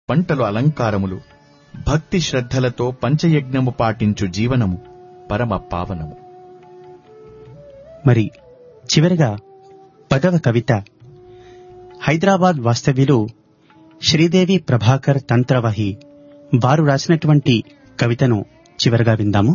పంటలు అలంకారములు భక్తి శ్రద్ధలతో పంచయజ్ఞము పాటించు జీవనము పరమ పావనము మరి చివరగా పదవ కవిత హైదరాబాద్ వాస్తవ్యులు శ్రీదేవి ప్రభాకర్ తంత్రవహి వారు రాసినటువంటి కవితను చివరగా విందాము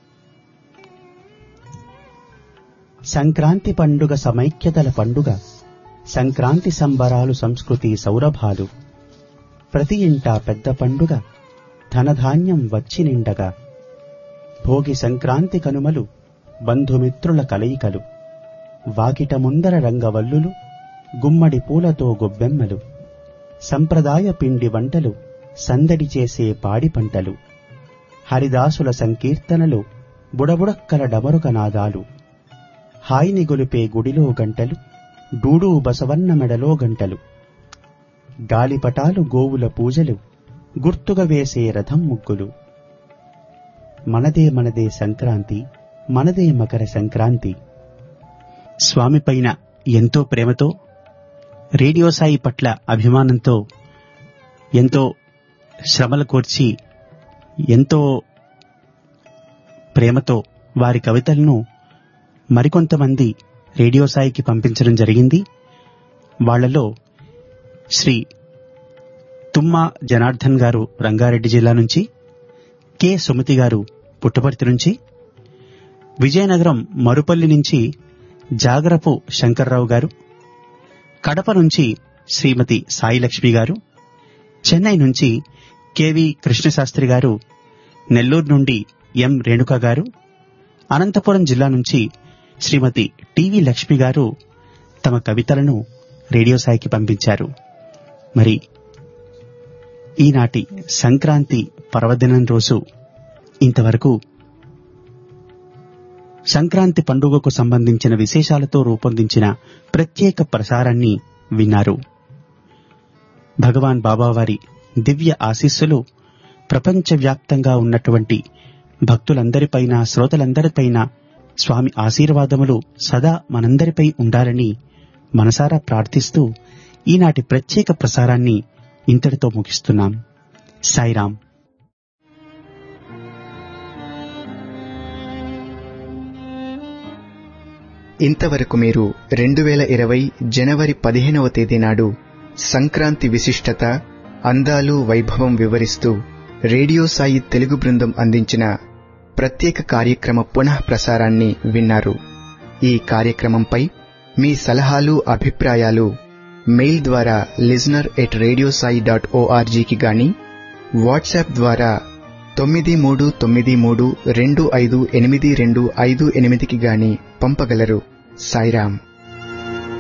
సంక్రాంతి పండుగ సమైక్యతల పండుగ సంక్రాంతి సంబరాలు సంస్కృతి సౌరభాలు ప్రతి ఇంటా పెద్ద పండుగ ధనధాన్యం వచ్చి నిండగా భోగి సంక్రాంతి కనుమలు బంధుమిత్రుల కలయికలు వాకిట ముందర రంగవల్లులు గుమ్మడి పూలతో గొబ్బెమ్మలు సంప్రదాయ పిండి వంటలు సందడి చేసే పాడి పంటలు హరిదాసుల సంకీర్తనలు బుడబుడక్కల డమరుక నాదాలు హాయిని గొలిపే గుడిలో గంటలు డూడూ బసవన్న మెడలో గంటలు గాలిపటాలు గోవుల పూజలు గుర్తుగా వేసే రథం ముగ్గులు మనదే మనదే సంక్రాంతి మనదే మకర సంక్రాంతి స్వామిపైన ఎంతో ప్రేమతో రేడియో సాయి పట్ల అభిమానంతో ఎంతో శ్రమలు కోర్చి ఎంతో ప్రేమతో వారి కవితలను మరికొంతమంది రేడియో సాయికి పంపించడం జరిగింది వాళ్లలో శ్రీ తుమ్మ జనార్దన్ గారు రంగారెడ్డి జిల్లా నుంచి కె సుమతి గారు పుట్టపర్తి నుంచి విజయనగరం మరుపల్లి నుంచి జాగరపు శంకర్రావు గారు కడప నుంచి శ్రీమతి సాయిలక్ష్మి గారు చెన్నై నుంచి కెవి కృష్ణశాస్త్రి గారు నెల్లూరు నుండి ఎం రేణుక గారు అనంతపురం జిల్లా నుంచి శ్రీమతి టివి లక్ష్మి గారు తమ కవితలను రేడియో సాయికి పంపించారు మరి ఈనాటి సంక్రాంతి పర్వదినం రోజు ఇంతవరకు సంక్రాంతి పండుగకు సంబంధించిన విశేషాలతో రూపొందించిన ప్రత్యేక ప్రసారాన్ని విన్నారు భగవాన్ బాబావారి దివ్య ఆశీస్సులు ప్రపంచవ్యాప్తంగా ఉన్నటువంటి భక్తులందరిపైన శ్రోతలందరిపైన స్వామి ఆశీర్వాదములు సదా మనందరిపై ఉండాలని మనసారా ప్రార్థిస్తూ ఈనాటి ప్రత్యేక ప్రసారాన్ని ఇంతటితో ముగిస్తున్నాం సాయిరాం ఇంతవరకు మీరు రెండు వేల ఇరవై జనవరి పదిహేనవ తేదీ నాడు సంక్రాంతి విశిష్టత అందాలు వైభవం వివరిస్తూ రేడియో సాయి తెలుగు బృందం అందించిన ప్రత్యేక కార్యక్రమ పునః ప్రసారాన్ని విన్నారు ఈ కార్యక్రమంపై మీ సలహాలు అభిప్రాయాలు మెయిల్ ద్వారా listener at radio Sai dot ఓఆర్జీకి గాని వాట్సాప్ ద్వారా తొమ్మిది మూడు తొమ్మిది మూడు రెండు ఐదు ఎనిమిది రెండు ఐదు ఎనిమిదికి గాని పంపగలరు సాయిరాం